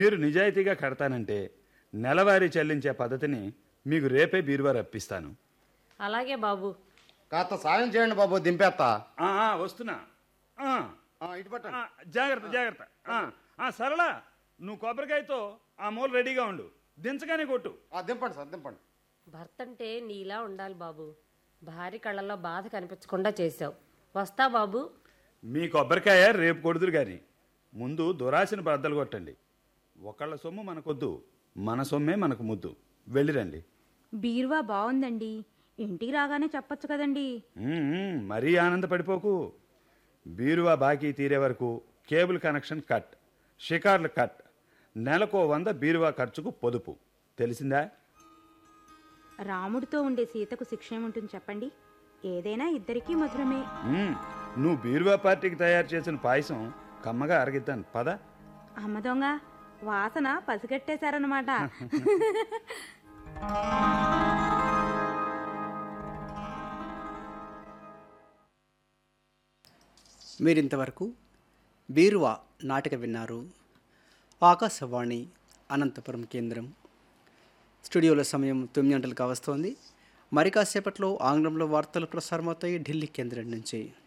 మీరు నిజాయితీగా కడతానంటే నెలవారీ చెల్లించే పద్ధతిని మీకు రేపే బీరువా రప్పిస్తాను అలాగే బాబు కాస్త సాయం చేయండి బాబు దింపేస్తా ఆ, ఆ, వస్తున్నా ఆ, ఆ, ఇటు పట్టండి ఆ, జాగ్రత్త జాగ్రత్త ఆ, ఆ, సరళ నువ్వు కొబ్బరికాయతో ఆ మూల రెడీగా ఉండు దించగానే కొట్టు ఆ, దింపండి సార్ దింపండి భర్త అంటే నీలా ఉండాలి బాబు భార్య కళ్ళల్లో బాధ కనిపించకుండా చేసావు వస్తా బాబు మీ కొబ్బరికాయ రేపు కొడుదురు గాని ముందు దురాశను బద్దలు కొట్టండి ఒకళ్ళ సొమ్ము మనకొద్దు మన సొమ్మే మనకు ముద్దు వెళ్ళిరండి బీరువా బాగుందండి ఇంటికి రాగానే చెప్పొచ్చు కదండి ఉమ్, ఉమ్, మరీ ఆనందపడిపోకు బీరువా బాకీ తీరే వరకు కేబుల్ కనెక్షన్ కట్ షికార్లు కట్ నెలకో వంద బీరువా ఖర్చుకు పొదుపు తెలిసిందా రాముడితో ఉండే సీతకు శిక్ష ఏముంటుంది చెప్పండి ఏదైనా ఇద్దరికీ మధురమే ఉమ్, నువ్వు బీరువా పార్టీకి తయారు చేసిన పాయసం కమ్మగా అరగిద్దాను పద అమ్మ దొంగ వాసన పసిగట్టేశారనమాట మీరింతవరకు బీరువా నాటిక విన్నారు ఆకాశవాణి అనంతపురం కేంద్రం స్టూడియోలో సమయం తొమ్మిది గంటలకు వస్తోంది మరి కాసేపట్లో ఆంగ్లంలో వార్తలు ప్రసారమవుతాయి ఢిల్లీ కేంద్రం నుంచి